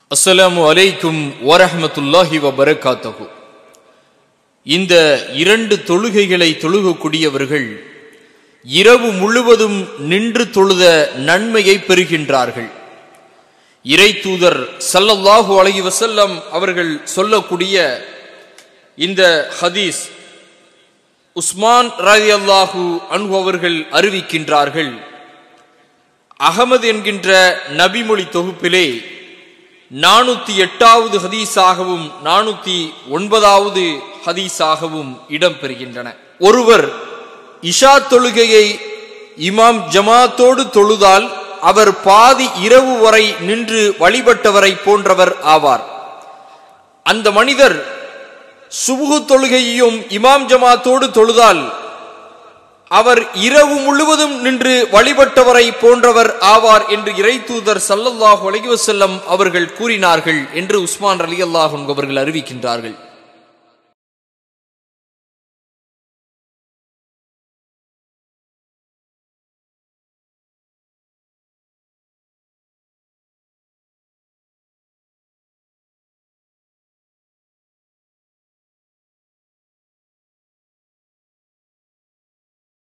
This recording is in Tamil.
அஸ்ஸலாமு அலைக்கும் வரஹ்மத்துல்லாஹி வபரகாத்தஹு இந்த இரண்டு தொழுகைகளை தொழுகக்கூடியவர்கள் இரவு முழுவதும் நின்று தொழுத நன்மையை பெறுகின்றார்கள் இறை தூதர் சல்லல்லாஹு அலைஹி வஸல்லம் அவர்கள் சொல்லக்கூடிய இந்த ஹதீஸ் உஸ்மான் ரதி அல்லாஹு அன்ஹு அவர்கள் அறிவிக்கின்றார்கள் அகமது என்கின்ற நபிமொழி தொகுப்பிலே நானூத்தி எட்டாவது ஹதீஸாகவும் நானூத்தி ஒன்பதாவது ஹதீஸாகவும் இடம்பெறுகின்றன ஒருவர் இஷா தொழுகையை இமாம் ஜமாத்தோடு தொழுதால் அவர் பாதி இரவு வரை நின்று வழிபட்டவரை போன்றவர் ஆவார் அந்த மனிதர் சுபுகு தொழுகையையும் இமாம் ஜமாத்தோடு தொழுதால் அவர் இரவு முழுவதும் நின்று வழிபட்டவரை போன்றவர் ஆவார் என்று இறை தூதர் சல்லல்லாஹு அலைஹி வஸல்லம் அவர்கள் கூறினார்கள் என்று உஸ்மான் அலி அல்லாஹ் அவர்கள் அறிவிக்கின்றார்கள்